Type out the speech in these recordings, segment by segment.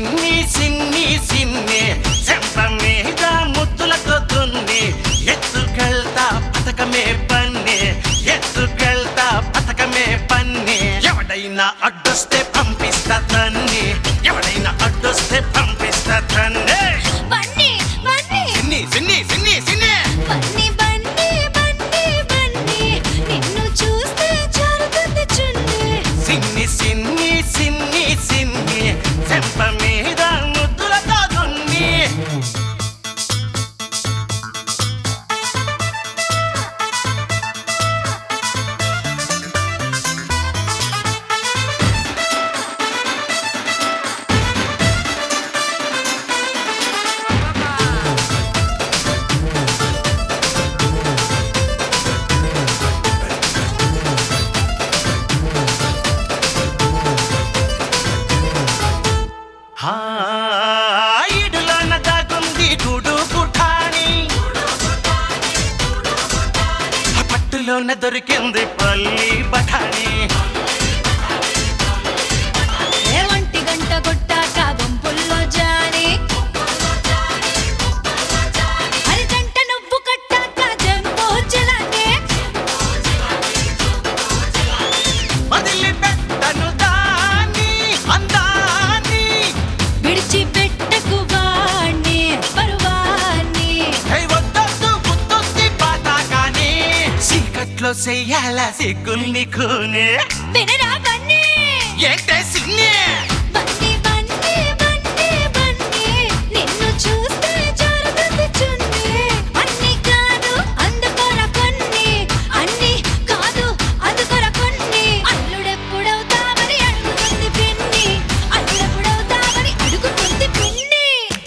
సిన్ని సిన్ని సిన్ని చెంప మీద ముద్దులతో దున్ని ఎత్తుకెళ్తా పథకమే పన్ని ఎత్తుకెళ్తా పథకమే పన్ని ఎవడైనా అడ్డొస్తే పంపిస్తా తన్ని ఎవడైనా అడ్డొస్తే పంపిస్తా తన్ని బన్నీ బన్నీ సిన్ని సిన్ని సిన్ని సిన్ని బన్నీ బన్నీ బన్నీ బన్నీ నిన్ను చూస్తే జారుతుంది చున్నీ సిన్ని సిన్ని సిన్ని సిన్ని చెంప మీద ముద్దులతో దున్ని ఈడులోన దాగుంది గూడు పుఠాని ఆ పట్టులోన దొరికింది పల్లి బఠాని ఏ ఒంటి గంట కొట్టాక గుంపుల్లో జాని అరిగంట నువ్వు కట్టాక జంబో జలానే వదిలిపెట్టను దాన్ని అందాన్ని విడిచిపెట్టకు వాణ్ణి పరువాన్ని హే వద్దొద్దు గుర్తొచ్చి పాతాకాని చీకట్లో చెయ్యాల సిగ్గుల్ని కూనే వినరా బన్నీ ఏంటే సిన్ని బన్నీ బన్నీ బన్నీ బన్నీ నిన్ను చూస్తే జారుతుంది చున్నీ అన్ని కాదు అందుకోర కొన్ని అన్ని కాదు అందుకోర కొన్ని అల్లుడెప్పుడవుతావని అడుగుతుంది పిన్ని అల్లుడెప్పుడవుతావని అడుగుతుంది పిన్ని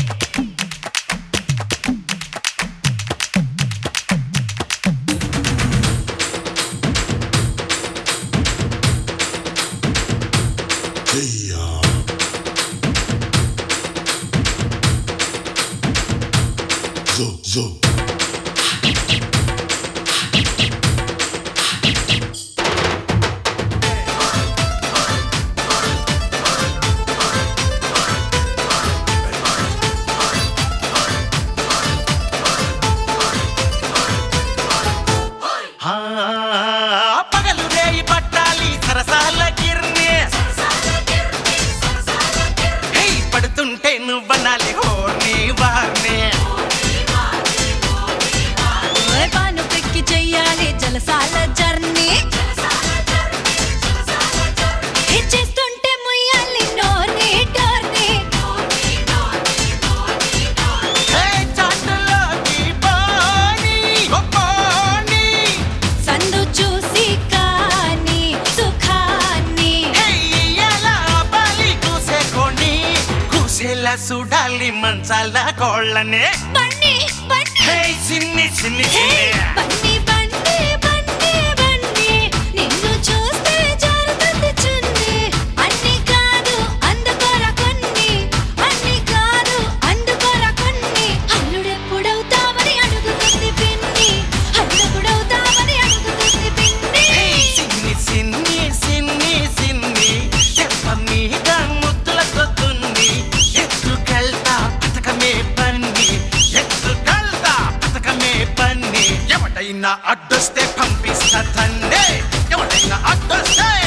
Zo, zo. ఆ, పగలు రేయి పట్టాలి సరసాల గిర్ని హే పడుతుంటే నువ్వనాలి హోర్ని వార్ని ఓయ్ పాను పెక్కి చెయ్యాలి జలసాల జర్నీ ఇచ్చేస్తుంటే ముయ్యాలి నోర్ని టోర్ని హే చాటులోకి పోని ఓ పోని సందు చూసి కాని సుఖాన్ని హే ఇయ్యాల బలి కూసేకొని కూసేలా చూడాలి మంచాల కోళ్ళనే బన్నీ బన్నీ హే చిన్ని చిన్ని హే, చిన్ని బన్నీ బన్నీ బన్నీ బన్నీ నిన్ను చూస్తే జారుతుంది చున్నీ అన్ని కాదు అందుకోర కొన్ని అన్ని కాదు అందుకోర కొన్ని అల్లుడెప్పుడవుతావని అడుగుతుంది పిన్ని అల్లుడెప్పుడవుతావని అడుగుతుంది పిన్ని సిన్ని సిన్ని సిన్ని సిన్ని చెప్ప మీద ముద్దులతో దున్ని ఎత్తుకెళ్తా పథకమే పన్ని ఎత్తుకెళ్తా పథకమే పన్ని ఎవడైనా అడ్డొస్తే పంపిస్తా తన్నే ఎవడైనా అడ్డొస్తే